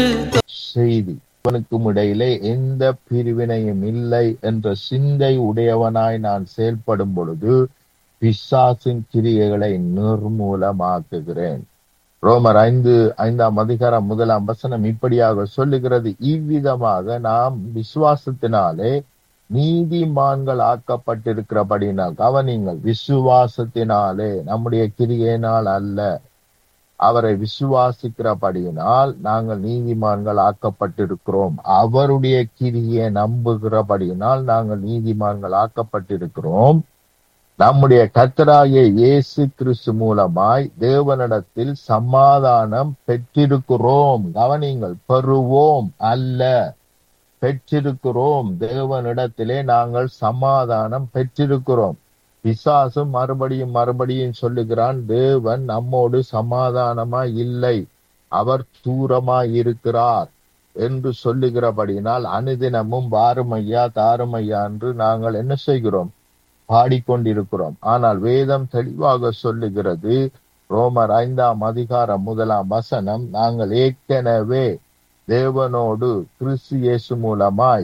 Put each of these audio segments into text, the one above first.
செய்தி அவனுக்கும் இடையிலே எந்த பிரிவினையும் இல்லை என்ற சிந்தை உடையவனாய் நான் செயல்படும் பொழுது பிசாசின் கிரியைகளை நிர்மூலமாக்குகிறேன் ரோமர் ஐந்து ஐந்தாம் அதிகாரம் முதலாம் வசனம் இப்படியாக சொல்லுகிறது இவ்விதமாக நாம் விசுவாசத்தினாலே நீதிமான்கள் ஆக்கப்பட்டிருக்கிறபடினால் கவனிங்கள் விசுவாசத்தினாலே நம்முடைய கிரியையினால் அல்ல அவரை விசுவாசிக்கிறபடியினால் நாங்கள் நீதிமான்கள் ஆக்கப்பட்டிருக்கிறோம் அவருடைய கிரியை நம்புகிறபடியினால் நாங்கள் நீதிமான்கள் ஆக்கப்பட்டிருக்கிறோம் நம்முடைய கத்தராகிய இயேசு கிறிஸ்து மூலமாய் தேவனிடத்தில் சமாதானம் பெற்றிருக்கிறோம் கவனிங்கள் பெறுவோம் அல்ல பெற்றிருக்கிறோம் தேவனிடத்திலே நாங்கள் சமாதானம் பெற்றிருக்கிறோம் பிசாசும் மறுபடியும் மறுபடியும் சொல்லுகிறான் தேவன் நம்மோடு சமாதானமா இல்லை அவர் தூரமாய் இருக்கிறார் என்று சொல்லுகிறபடினால் அனுதினமும் வாருமையா தாருமையா என்று நாங்கள் என்ன செய்கிறோம் பாடிக்கொண்டிருக்கிறோம் ஆனால் வேதம் தெளிவாக சொல்லுகிறது ரோமர் ஐந்தாம் அதிகாரம் முதலாம் வசனம் நாங்கள் ஏற்கனவே தேவனோடு கிறிஸ்து இயேசு மூலமாய்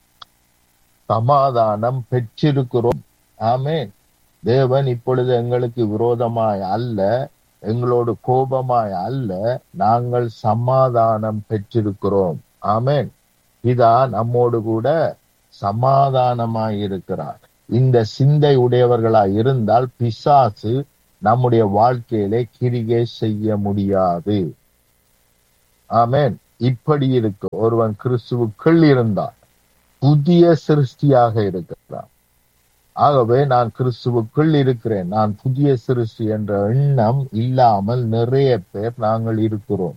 சமாதானம் பெற்றிருக்கிறோம் ஆமென் தேவன் இப்பொழுது எங்களுக்கு விரோதமாய் அல்ல எங்களோடு கோபமாய் அல்ல நாங்கள் சமாதானம் பெற்றிருக்கிறோம் ஆமென் இதா நம்மோடு கூட சமாதானமாய் இருக்கிறார் இந்த சிந்தை உடையவர்களாய் இருந்தால் பிசாசு நம்முடைய வாழ்க்கையிலே கிரிகை செய்ய முடியாது ஆமென் இப்படி இருக்கு ஒருவன் கிறிஸ்துவுக்குள் இருந்தால் புதிய சிருஷ்டியாக இருக்கிறான் ஆகவே நான் கிறிஸ்துவுக்குள் இருக்கிறேன் நான் புதிய சிருஷ்டி என்ற எண்ணம் இல்லாமல் நிறைய பேர் நாங்கள் இருக்கிறோம்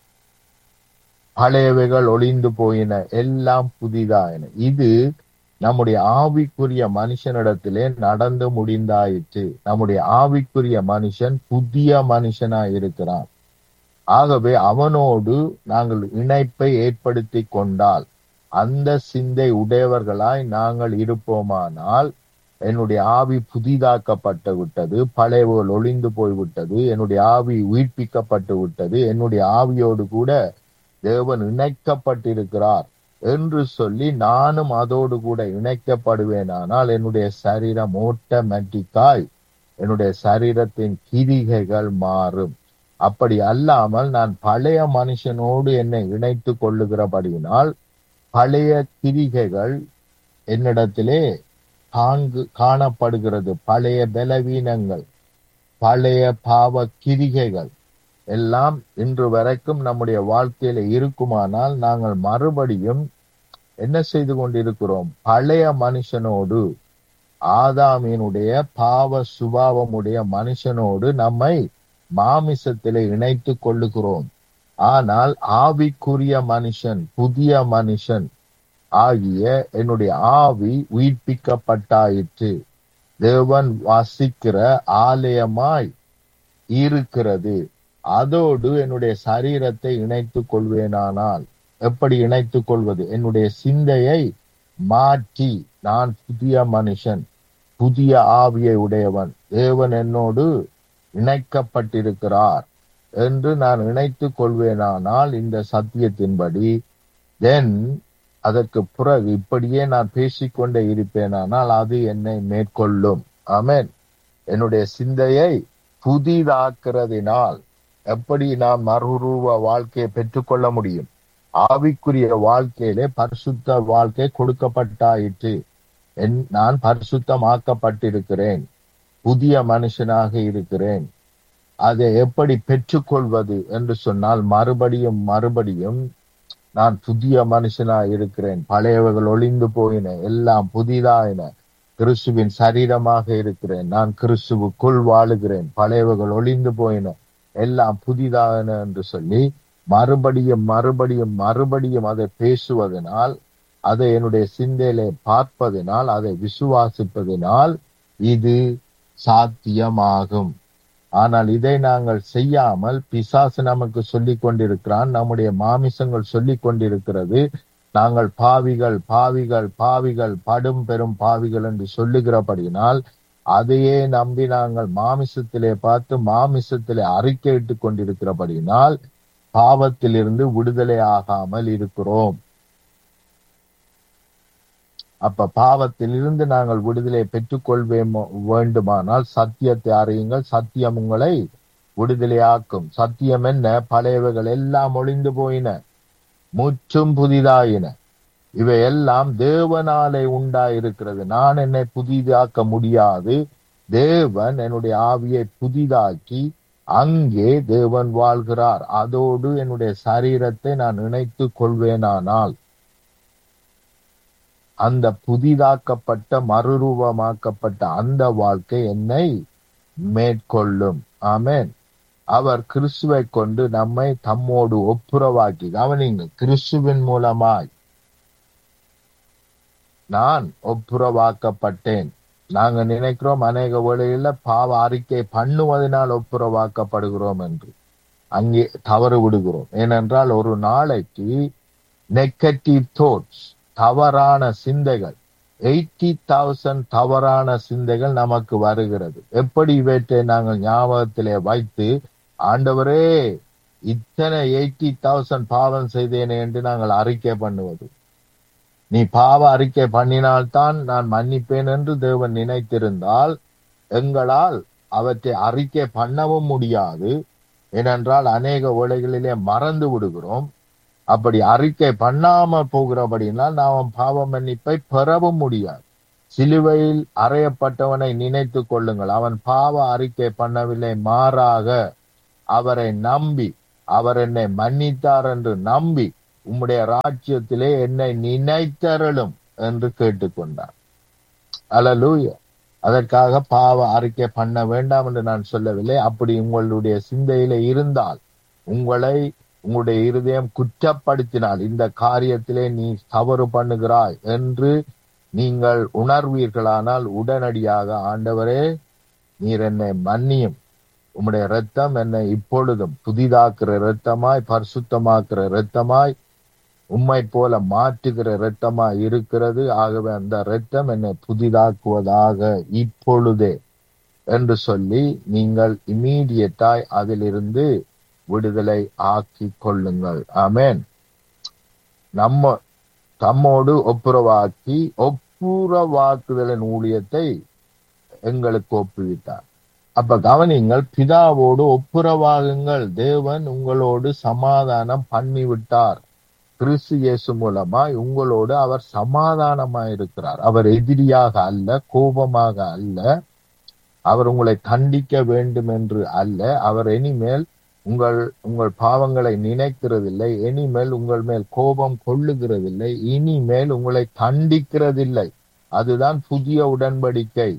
பழையவைகள் ஒளிந்து போயின எல்லாம் புதிதாயின இது நம்முடைய ஆவிக்குரிய மனுஷனிடத்திலே நடந்து முடிந்தாயிற்று நம்முடைய ஆவிக்குரிய மனுஷன் புதிய மனுஷனாய் இருக்கிறான் ஆகவே அவனோடு நாங்கள் இணைப்பை ஏற்படுத்தி கொண்டால் அந்த சிந்தை உடையவர்களாய் நாங்கள் இருப்போமானால் என்னுடைய ஆவி புதிதாக்கப்பட்டு விட்டது பழையவர்கள் ஒளிந்து போய்விட்டது என்னுடைய ஆவி உயிர்ப்பிக்கப்பட்டு விட்டது என்னுடைய ஆவியோடு கூட தேவன் இணைக்கப்பட்டிருக்கிறார் என்று சொல்லி நானும் அதோடு கூட இணைக்கப்படுவேனானால் என்னுடைய சரீரம் ஓட்டமேட்டிக்காய் என்னுடைய சரீரத்தின் கிரிகைகள் மாறும் அப்படி அல்லாமல் நான் பழைய மனுஷனோடு என்னை இணைத்து கொள்ளுகிறபடியினால் பழைய கிரிகைகள் என்னிடத்திலே காண்கு காணப்படுகிறது பழைய பலவீனங்கள் பழைய பாவ கிரிகைகள் எல்லாம் இன்று வரைக்கும் நம்முடைய வாழ்க்கையில இருக்குமானால் நாங்கள் மறுபடியும் என்ன செய்து கொண்டிருக்கிறோம் பழைய மனுஷனோடு ஆதாமினுடைய பாவ சுபாவமுடைய மனுஷனோடு நம்மை மாமிசத்திலே இணைத்து கொள்ளுகிறோம் ஆனால் ஆவிக்குரிய மனுஷன் புதிய மனுஷன் ஆகிய என்னுடைய ஆவி உயிர்ப்பிக்கப்பட்டாயிற்று தேவன் வாசிக்கிற ஆலயமாய் இருக்கிறது அதோடு என்னுடைய சரீரத்தை இணைத்துக் கொள்வேனானால் எப்படி இணைத்துக் கொள்வது என்னுடைய சிந்தையை மாற்றி நான் புதிய மனுஷன் புதிய ஆவியை உடையவன் தேவன் என்னோடு இணைக்கப்பட்டிருக்கிறார் என்று நான் இணைத்துக் கொள்வேனானால் இந்த சத்தியத்தின்படி தென் அதற்கு பிறகு இப்படியே நான் பேசிக்கொண்டே இருப்பேனானால் அது என்னை மேற்கொள்ளும் ஆமென் என்னுடைய சிந்தையை புதிதாக்குறதினால் எப்படி நாம் மறுரூப வாழ்க்கையை பெற்றுக்கொள்ள முடியும் ஆவிக்குரிய வாழ்க்கையிலே பரிசுத்த வாழ்க்கை கொடுக்கப்பட்டாயிற்று என் நான் பரிசுத்தமாக்கப்பட்டிருக்கிறேன் புதிய மனுஷனாக இருக்கிறேன் அதை எப்படி பெற்றுக்கொள்வது என்று சொன்னால் மறுபடியும் மறுபடியும் நான் புதிய மனுஷனா இருக்கிறேன் பழையவைகள் ஒளிந்து போயின எல்லாம் புதிதாயின கிறிஸ்துவின் சரீரமாக இருக்கிறேன் நான் கிறிஸ்துவுக்குள் வாழுகிறேன் பழையவைகள் ஒளிந்து போயின எல்லாம் புதிதாயின என்று சொல்லி மறுபடியும் மறுபடியும் மறுபடியும் அதை பேசுவதனால் அதை என்னுடைய சிந்தையிலே பார்ப்பதினால் அதை விசுவாசிப்பதினால் இது சாத்தியமாகும் ஆனால் இதை நாங்கள் செய்யாமல் பிசாசு நமக்கு சொல்லிக் கொண்டிருக்கிறான் நம்முடைய மாமிசங்கள் சொல்லிக் கொண்டிருக்கிறது நாங்கள் பாவிகள் பாவிகள் பாவிகள் படும் பெரும் பாவிகள் என்று சொல்லுகிறபடியினால் அதையே நம்பி நாங்கள் மாமிசத்திலே பார்த்து மாமிசத்திலே அறிக்கையிட்டுக் கொண்டிருக்கிறபடியினால் பாவத்திலிருந்து விடுதலை ஆகாமல் இருக்கிறோம் அப்ப பாவத்திலிருந்து நாங்கள் விடுதலை பெற்றுக்கொள்வேன் வேண்டுமானால் சத்தியத்தை அறியுங்கள் சத்தியம் உங்களை விடுதலையாக்கும் சத்தியம் என்ன பழையவைகள் எல்லாம் ஒளிந்து போயின முற்றும் புதிதாயின இவை எல்லாம் தேவனாலே உண்டாயிருக்கிறது நான் என்னை புதிதாக்க முடியாது தேவன் என்னுடைய ஆவியை புதிதாக்கி அங்கே தேவன் வாழ்கிறார் அதோடு என்னுடைய சரீரத்தை நான் இணைத்துக் கொள்வேனானால் அந்த புதிதாக்கப்பட்ட மறுரூபமாக்கப்பட்ட அந்த வாழ்க்கை என்னை மேற்கொள்ளும் ஆமென் அவர் கிறிஸ்துவை கொண்டு நம்மை தம்மோடு ஒப்புரவாக்கி கவனிங்க கிறிஸ்துவின் மூலமாய் நான் ஒப்புரவாக்கப்பட்டேன் நாங்க நினைக்கிறோம் அநேக வேளையில பாவ அறிக்கை பண்ணுவதனால் ஒப்புரவாக்கப்படுகிறோம் என்று அங்கே தவறு விடுகிறோம் ஏனென்றால் ஒரு நாளைக்கு நெகட்டிவ் தோட்ஸ் தவறான சிந்தைகள் எயிட்டி தௌசண்ட் தவறான சிந்தைகள் நமக்கு வருகிறது எப்படி இவற்றை நாங்கள் ஞாபகத்திலே வைத்து ஆண்டவரே இத்தனை எயிட்டி தௌசண்ட் பாவம் செய்தேனே என்று நாங்கள் அறிக்கை பண்ணுவது நீ பாவ அறிக்கை பண்ணினால்தான் நான் மன்னிப்பேன் என்று தேவன் நினைத்திருந்தால் எங்களால் அவற்றை அறிக்கை பண்ணவும் முடியாது ஏனென்றால் அநேக வேளைகளிலே மறந்து விடுகிறோம் அப்படி அறிக்கை பண்ணாம போகிறபடினால் நாம் பாவ மன்னிப்பை பெறவும் முடியாது சிலுவையில் அறையப்பட்டவனை நினைத்து கொள்ளுங்கள் அவன் பாவ அறிக்கை பண்ணவில்லை மாறாக அவரை நம்பி அவர் என்னை மன்னித்தார் என்று நம்பி உம்முடைய ராஜ்யத்திலே என்னை நினைத்தருளும் என்று கேட்டுக்கொண்டார் அலலூய அதற்காக பாவ அறிக்கை பண்ண வேண்டாம் என்று நான் சொல்லவில்லை அப்படி உங்களுடைய சிந்தையில இருந்தால் உங்களை உங்களுடைய இருதயம் குற்றப்படுத்தினால் இந்த காரியத்திலே நீ தவறு பண்ணுகிறாய் என்று நீங்கள் உணர்வீர்களானால் உடனடியாக ஆண்டவரே நீர் என்னை மன்னியும் உம்முடைய ரத்தம் என்னை இப்பொழுதும் புதிதாக்குற இரத்தமாய் பரிசுத்தமாக்குற இரத்தமாய் உம்மை போல மாற்றுகிற இரத்தமாய் இருக்கிறது ஆகவே அந்த இரத்தம் என்னை புதிதாக்குவதாக இப்பொழுதே என்று சொல்லி நீங்கள் இமீடியட்டாய் அதிலிருந்து விடுதலை ஆக்கி கொள்ளுங்கள் ஆமேன் நம்ம தம்மோடு ஒப்புரவாக்கி ஒப்புரவாக்குதலின் ஊழியத்தை எங்களுக்கு ஒப்புவித்தார் அப்ப கவனிங்கள் பிதாவோடு ஒப்புரவாகுங்கள் தேவன் உங்களோடு சமாதானம் பண்ணிவிட்டார் கிறிஸ்து இயேசு மூலமாய் உங்களோடு அவர் சமாதானமாய் இருக்கிறார் அவர் எதிரியாக அல்ல கோபமாக அல்ல அவர் உங்களை தண்டிக்க வேண்டும் என்று அல்ல அவர் இனிமேல் உங்கள் உங்கள் பாவங்களை நினைக்கிறதில்லை இனிமேல் உங்கள் மேல் கோபம் கொள்ளுகிறதில்லை இனிமேல் உங்களை தண்டிக்கிறதில்லை அதுதான் புதிய உடன்படிக்கை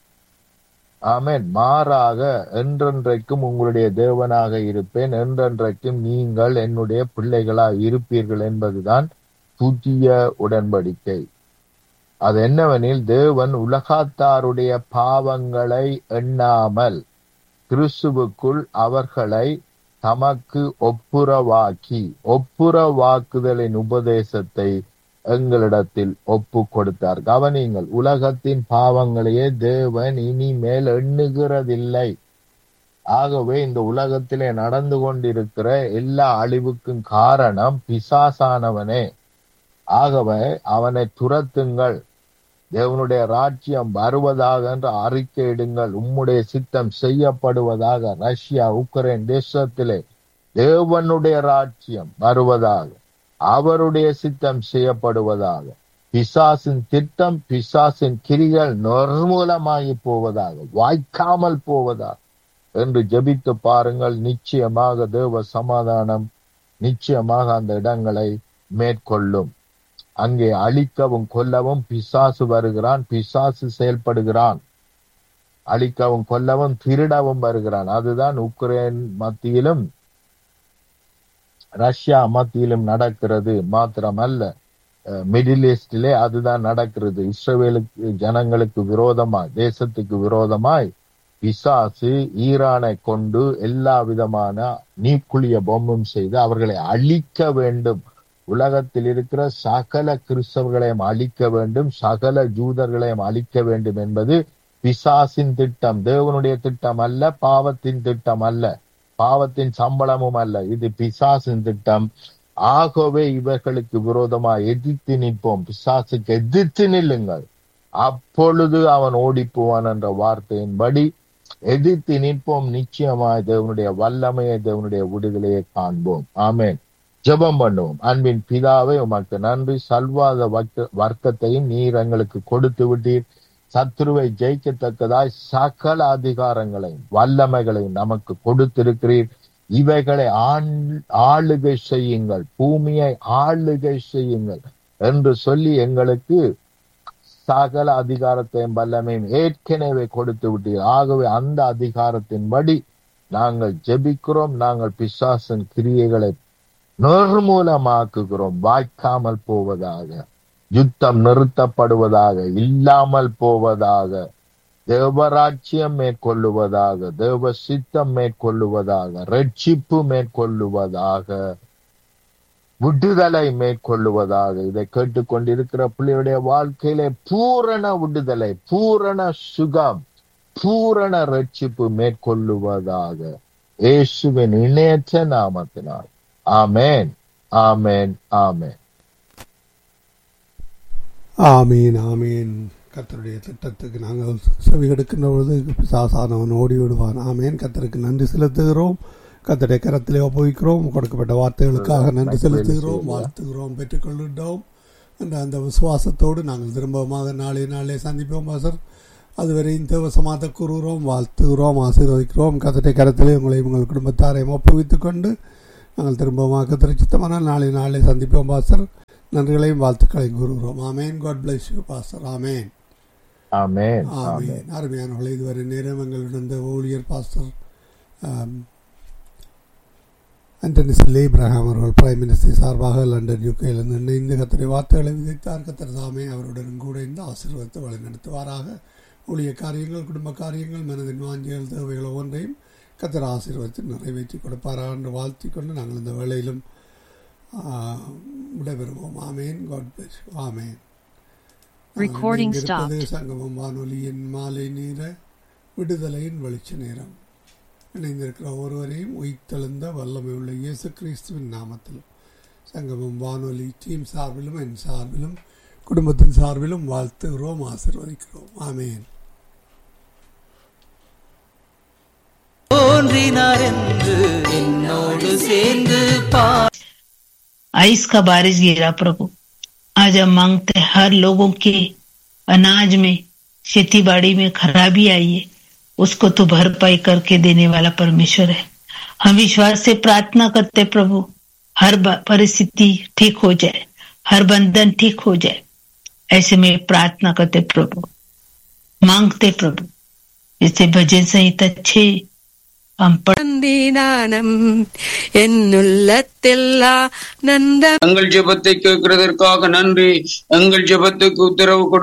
ஆமேன் மாறாக என்றென்றைக்கும் உங்களுடைய தேவனாக இருப்பேன் என்றென்றைக்கும் நீங்கள் என்னுடைய பிள்ளைகளா இருப்பீர்கள் என்பதுதான் புதிய உடன்படிக்கை அது என்னவெனில் தேவன் உலகத்தாருடைய பாவங்களை எண்ணாமல் கிறிஸ்துவுக்குள் அவர்களை தமக்கு ஒப்புரவாக்கி ஒப்புரவாக்குதலின் உபதேசத்தை எங்களிடத்தில் ஒப்பு கொடுத்தார் கவனிங்கள் உலகத்தின் பாவங்களையே தேவன் இனிமேல் எண்ணுகிறதில்லை ஆகவே இந்த உலகத்திலே நடந்து கொண்டிருக்கிற எல்லா அழிவுக்கும் காரணம் பிசாசானவனே ஆகவே அவனை துரத்துங்கள் தேவனுடைய ராஜ்யம் வருவதாக என்று அறிக்கையிடுங்கள் உம்முடைய சித்தம் செய்யப்படுவதாக ரஷ்யா உக்ரைன் தேசத்திலே தேவனுடைய ராஜ்யம் வருவதாக அவருடைய சித்தம் செய்யப்படுவதாக பிசாசின் திட்டம் பிசாசின் கிரிகள் நிர்மூலமாகி போவதாக வாய்க்காமல் போவதாக என்று ஜெபித்து பாருங்கள் நிச்சயமாக தேவ சமாதானம் நிச்சயமாக அந்த இடங்களை மேற்கொள்ளும் அங்கே அழிக்கவும் கொல்லவும் பிசாசு வருகிறான் பிசாசு செயல்படுகிறான் அழிக்கவும் கொல்லவும் திருடவும் வருகிறான் அதுதான் உக்ரைன் மத்தியிலும் ரஷ்யா மத்தியிலும் நடக்கிறது மாத்திரமல்ல மிடில் ஈஸ்டிலே அதுதான் நடக்கிறது இஸ்ரேலுக்கு ஜனங்களுக்கு விரோதமாய் தேசத்துக்கு விரோதமாய் பிசாசு ஈரானை கொண்டு எல்லா விதமான நீக்குளிய பொம்மும் செய்து அவர்களை அழிக்க வேண்டும் உலகத்தில் இருக்கிற சகல கிறிஸ்தவர்களையும் அழிக்க வேண்டும் சகல ஜூதர்களையும் அழிக்க வேண்டும் என்பது பிசாசின் திட்டம் தேவனுடைய திட்டம் அல்ல பாவத்தின் திட்டம் அல்ல பாவத்தின் சம்பளமும் அல்ல இது பிசாசின் திட்டம் ஆகவே இவர்களுக்கு விரோதமா எதிர்த்து நிற்போம் பிசாசுக்கு எதிர்த்து நில்லுங்கள் அப்பொழுது அவன் ஓடி போவான் என்ற வார்த்தையின்படி எதிர்த்து நிற்போம் நிச்சயமாய் தேவனுடைய வல்லமையை தேவனுடைய விடுதலையை காண்போம் ஆமேன் ஜெபம் பண்ணுவோம் அன்பின் பிதாவை உமக்கு நன்றி சல்வாத வர்க்க- வர்க்கத்தையும் நீர் எங்களுக்கு கொடுத்து விட்டீர் சத்ருவை ஜெயிக்கத்தக்கதாய் சகல அதிகாரங்களையும் வல்லமைகளையும் நமக்கு கொடுத்திருக்கிறீர் இவைகளை ஆண்- ஆளுகை செய்யுங்கள் பூமியை ஆளுகை செய்யுங்கள் என்று சொல்லி எங்களுக்கு சகல அதிகாரத்தையும் வல்லமையும் ஏற்கனவே கொடுத்து விட்டீர் ஆகவே அந்த அதிகாரத்தின்படி நாங்கள் ஜெபிக்கிறோம் நாங்கள் பிசாசின் கிரியைகளை நிர்மூலமாக்குகிறோம் வாய்க்காமல் போவதாக யுத்தம் நிறுத்தப்படுவதாக இல்லாமல் போவதாக தேவராட்சியம் மேற்கொள்ளுவதாக தேவ சித்தம் மேற்கொள்ளுவதாக ரட்சிப்பு மேற்கொள்ளுவதாக விடுதலை மேற்கொள்ளுவதாக இதை கேட்டுக்கொண்டிருக்கிற பிள்ளையுடைய வாழ்க்கையிலே பூரண விடுதலை பூரண சுகம் பூரண ரட்சிப்பு மேற்கொள்ளுவதாக இயேசுவின் இணையற்ற நாமத்தினால் ஆமென் ஆமென் ஆமென் ஆமீன் ஆமீன் கர்த்தருடைய திட்டத்துக்கு நாங்கள் செவி எடுக்கின்ற பொழுது பிசாசானவன் ஓடி விடுவான் ஆமேன் கர்த்தருக்கு நன்றி செலுத்துகிறோம் கர்த்தருடைய கரத்திலே ஒப்புவிக்கிறோம் கொடுக்கப்பட்ட வார்த்தைகளுக்காக நன்றி செலுத்துகிறோம் வாழ்த்துகிறோம் பெற்றுக்கொள்கின்றோம் என்ற அந்த விசுவாசத்தோடு நாங்கள் திரும்பமாக நாளை நாளே சந்திப்போம் பாசர் அதுவரை இந்த வசமாக கூறுகிறோம் வாழ்த்துகிறோம் ஆசீர்வதிக்கிறோம் கர்த்தருடைய கரத்திலே உங்களை உங்கள் குடும்பத்தாரையும் ஒப்புவித்துக் கொண்டு நாங்கள் திரும்பமாக திருச்சித்தமான நாளை நாளை சந்திப்போம் பாசர் நன்றிகளையும் வாழ்த்துக்களையும் கூறுகிறோம் amen God bless you pastor amen amen amen amen அருமையானவர்களே இதுவரை நேரம் எங்களுடன் இந்த ஊழியர் பாஸ்டர் ஆம், ஆண்டனி சில்லி இப்ராஹாம் அவர்கள் பிரைம் மினிஸ்டர் சார்பாக லண்டன் யூகேயிலிருந்து இணைந்து கத்தரை வார்த்தைகளை விதைத்தார் கத்தர் தாமே அவருடன் கூட இந்த ஆசீர்வாதத்தை வழிநடத்துவாராக ஊழிய காரியங்கள் குடும்ப காரியங்கள் மனதின் வாஞ்சிகள் தேவைகள் ஒவ்வொன்றையும் கத்தர் ஆசீர்வாதத்தை நிறைவேற்றி கொடுப்பாராக என்று வாழ்த்திக் கொண்டு நாங்கள் இந்த வேளையிலும் ஆ, விடைபெறுவோம் amen God bless amen Recording இங்கிருப்பது stopped. சங்கமம் வானொலியின் மாலை நேர விடுதலையின் வெளிச்ச நேரம் இணைந்திருக்கிற ஒருவரையும் உயிர்த்தெழுந்த வல்லமை உள்ள இயேசு கிறிஸ்துவின் நாமத்தில் சங்கமம் வானொலி டீம் சார்பிலும் என் சார்பிலும் குடும்பத்தின் சார்பிலும் வாழ்த்துகிறோம் ஆசீர்வதிக்கிறோம் ஆமேன் தோன்றினார் என்று என்னோடு சேர்ந்து பார் आइस का बारिश गिरा प्रभु आज हम मांगते हैं हर लोगों के अनाज में खेती बाड़ी में खराबी आई है उसको तो भरपाई करके देने वाला परमेश्वर है हम विश्वास से प्रार्थना करते हैं, प्रभु हर ब- परिस्थिति ठीक हो जाए हर बंधन ठीक हो जाए ऐसे में प्रार्थना करते प्रभु मांगते प्रभु जैसे भजन संहिता छह हम पढ़ நந்தினானம் என்னுள்ளத்தெல்லா நந்த எங்கள் ஜெபத்தை கேட்கிறதற்காக நன்றி எங்கள் ஜெபத்துக்கு உத்தரவு கொடு